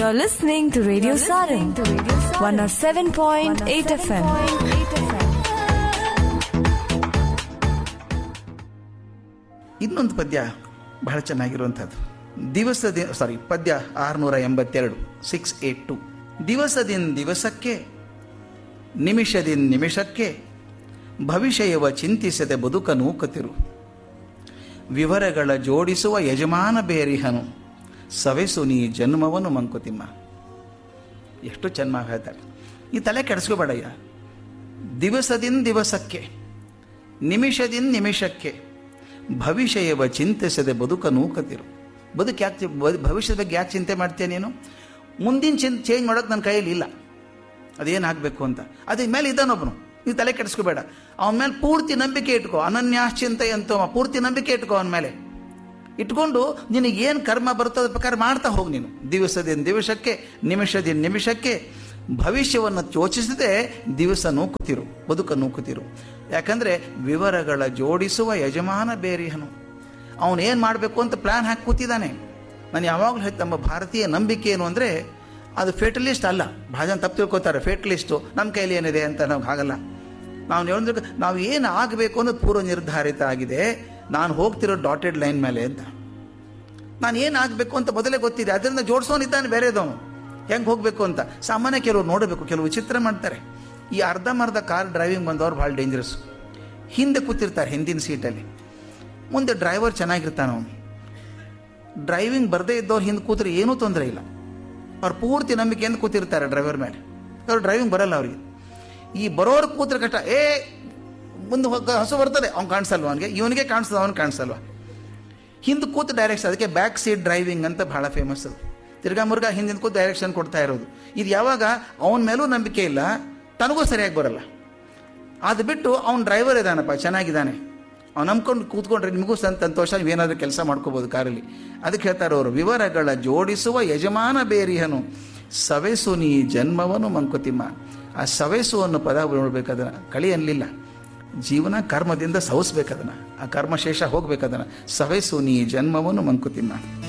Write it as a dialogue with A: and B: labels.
A: You're listening to Radio Sarin, 107.8 FM.
B: ಇನ್ನೊಂದು ಪದ್ಯ ಬಹಳ ಚೆನ್ನಾಗಿರುವಂಥದ್ದು ದಿವಸದ ಸಾರಿ ಪದ್ಯ ಆರುನೂರ ಎಂಬತ್ತೆರಡು ಸಿಕ್ಸ್ ಏಟ್ ಟು ದಿವಸದಿಂದ ದಿವಸಕ್ಕೆ ನಿಮಿಷದಿಂದ ನಿಮಿಷಕ್ಕೆ ಭವಿಷ್ಯವ ಚಿಂತಿಸದೆ ಬದುಕ ನೂಕತಿರು ವಿವರಗಳ ಜೋಡಿಸುವ ಯಜಮಾನ ಬೇರಿಹನು ಸವೆಸು ನೀ ಜನ್ಮವನ್ನು ಮಂಕುತಿಮ್ಮ ಎಷ್ಟು ಚೆನ್ನಾಗಿ ಹೇಳ್ತಾರೆ ಈ ತಲೆ ಕೆಡಿಸ್ಕೋಬೇಡಯ್ಯ ದಿವಸದಿಂದ ದಿವಸಕ್ಕೆ ನಿಮಿಷದಿಂದ ನಿಮಿಷಕ್ಕೆ ಭವಿಷ್ಯವ ಚಿಂತಿಸದೆ ಬದುಕ ನೂಕತಿರು ಬದುಕು ಯಾಕೆ ಭವಿಷ್ಯದ ಬಗ್ಗೆ ಯಾಕೆ ಚಿಂತೆ ಮಾಡ್ತೀಯ ನೀನು ಮುಂದಿನ ಚಿನ್ ಚೇಂಜ್ ಮಾಡೋಕೆ ನನ್ನ ಕೈಯಲ್ಲಿ ಇಲ್ಲ ಅದೇನು ಆಗಬೇಕು ಅಂತ ಅದ್ರ ಮೇಲೆ ಇದ್ದಾನೊಬ್ಬನು ನೀವು ತಲೆ ಕೆಡಿಸ್ಕೋಬೇಡ ಅವನ ಮೇಲೆ ಪೂರ್ತಿ ನಂಬಿಕೆ ಇಟ್ಕೋ ಅನನ್ಯಾಶ್ಚಿಂತೆ ಅಂತ ಪೂರ್ತಿ ನಂಬಿಕೆ ಇಟ್ಕೋ ಅವನ ಮೇಲೆ ಇಟ್ಕೊಂಡು ನಿನಗೆ ಏನು ಕರ್ಮ ಬರುತ್ತೋ ಅದ್ರ ಪ್ರಕಾರ ಮಾಡ್ತಾ ಹೋಗಿ ನೀನು ದಿವಸದಿಂದ ದಿವಸಕ್ಕೆ ನಿಮಿಷದಿಂದ ನಿಮಿಷಕ್ಕೆ ಭವಿಷ್ಯವನ್ನು ಯೋಚಿಸದೆ ದಿವಸ ನೂಕುತ್ತಿರು ಬದುಕ ನೂಕುತ್ತಿರು ಯಾಕಂದರೆ ವಿವರಗಳ ಜೋಡಿಸುವ ಯಜಮಾನ ಬೇರಿಹನು ಅವನು ಏನು ಮಾಡಬೇಕು ಅಂತ ಪ್ಲ್ಯಾನ್ ಹಾಕಿ ಕೂತಿದ್ದಾನೆ ನಾನು ಯಾವಾಗಲೂ ಹೇಳ್ತ ನಮ್ಮ ಭಾರತೀಯ ನಂಬಿಕೆ ಏನು ಅಂದರೆ ಅದು ಫೇಟಲಿಸ್ಟ್ ಅಲ್ಲ ಭಾಳ ಜನ ತಪ್ಪು ತಿಳ್ಕೊತಾರೆ ಫೇಟಲಿಸ್ಟು ನಮ್ಮ ಕೈಲಿ ಏನಿದೆ ಅಂತ ನಮ್ಗೆ ಆಗಲ್ಲ ನಾವು ಹೇಳಿದ್ರೆ ನಾವು ಏನು ಆಗಬೇಕು ಅನ್ನೋದು ಪೂರ್ವ ನಿರ್ಧಾರಿತ ಆಗಿದೆ ನಾನು ಹೋಗ್ತಿರೋ ಡಾಟೆಡ್ ಲೈನ್ ಮೇಲೆ ಅಂತ ನಾನು ಏನು ಆಗಬೇಕು ಅಂತ ಮೊದಲೇ ಗೊತ್ತಿದೆ ಅದರಿಂದ ಜೋಡಿಸೋನಿದ್ದಾನೆ ಬೇರೆದವನು ಹೆಂಗೆ ಹೋಗಬೇಕು ಅಂತ ಸಾಮಾನ್ಯ ಕೆಲವರು ನೋಡಬೇಕು ಕೆಲವು ವಿಚಿತ್ರ ಮಾಡ್ತಾರೆ ಈ ಅರ್ಧಂಬರ್ಧ ಕಾರ್ ಡ್ರೈವಿಂಗ್ ಬಂದವ್ರು ಭಾಳ ಡೇಂಜರಸ್ ಹಿಂದೆ ಕೂತಿರ್ತಾರೆ ಹಿಂದಿನ ಸೀಟಲ್ಲಿ ಮುಂದೆ ಡ್ರೈವರ್ ಚೆನ್ನಾಗಿರ್ತಾನೆ ಅವನು ಡ್ರೈವಿಂಗ್ ಬರದೇ ಇದ್ದವ್ರು ಹಿಂದೆ ಕೂತ್ರೆ ಏನೂ ತೊಂದರೆ ಇಲ್ಲ ಅವ್ರು ಪೂರ್ತಿ ನಂಬಿಕೆಯಿಂದ ಕೂತಿರ್ತಾರೆ ಡ್ರೈವರ್ ಮೇಲೆ ಅವ್ರು ಡ್ರೈವಿಂಗ್ ಬರಲ್ಲ ಅವ್ರಿಗೆ ಈ ಬರೋರು ಕೂತ್ರೆ ಕಷ್ಟ ಏ ಮುಂದೆ ಹೋಗ ಹಸು ಬರ್ತದೆ ಅವ್ನು ಕಾಣಿಸಲ್ವ ಅವನಿಗೆ ಇವನಿಗೆ ಕಾಣಿಸ್ತದೆ ಅವ್ನು ಕಾಣಿಸಲ್ವ ಹಿಂದೆ ಕೂತು ಡೈರೆಕ್ಷನ್ ಅದಕ್ಕೆ ಬ್ಯಾಕ್ ಸೀಟ್ ಡ್ರೈವಿಂಗ್ ಅಂತ ಬಹಳ ಫೇಮಸ್ ಅದು ತಿರ್ಗಾ ಮುರ್ಗಾ ಹಿಂದಿನ ಕೂತು ಡೈರೆಕ್ಷನ್ ಕೊಡ್ತಾ ಇರೋದು ಇದು ಯಾವಾಗ ಅವನ ಮೇಲೂ ನಂಬಿಕೆ ಇಲ್ಲ ತನಗೂ ಸರಿಯಾಗಿ ಬರಲ್ಲ ಅದು ಬಿಟ್ಟು ಅವ್ನು ಡ್ರೈವರ್ ಇದ್ದಾನಪ್ಪ ಚೆನ್ನಾಗಿದ್ದಾನೆ ಅವ್ನು ನಂಬ್ಕೊಂಡು ಕೂತ್ಕೊಂಡ್ರೆ ನಿಮಗೂ ಸಂತ ಸಂತೋಷ ನೀವೇನಾದ್ರೂ ಕೆಲಸ ಮಾಡ್ಕೋಬೋದು ಕಾರಲ್ಲಿ ಅದಕ್ಕೆ ಹೇಳ್ತಾರೆ ಅವರು ವಿವರಗಳ ಜೋಡಿಸುವ ಯಜಮಾನ ಬೇರಿಹನು ಸವೆಸು ನೀ ಜನ್ಮವನು ಮಂಕುತಿಮ್ಮ ಆ ಸವೆಸು ಅನ್ನೋ ಪದ ನೋಡ್ಬೇಕದನ್ನ ಕಳಿ ಅನ್ಲಿಲ್ಲ ಜೀವನ ಕರ್ಮದಿಂದ ಸವಿಸ್ಬೇಕದನ್ನ ಆ ಕರ್ಮಶೇಷ ಹೋಗ್ಬೇಕದನ್ನ ಸವೆಸು ನೀ ಜನ್ಮವನ್ನು ಮಂಕುತಿಮ್ಮ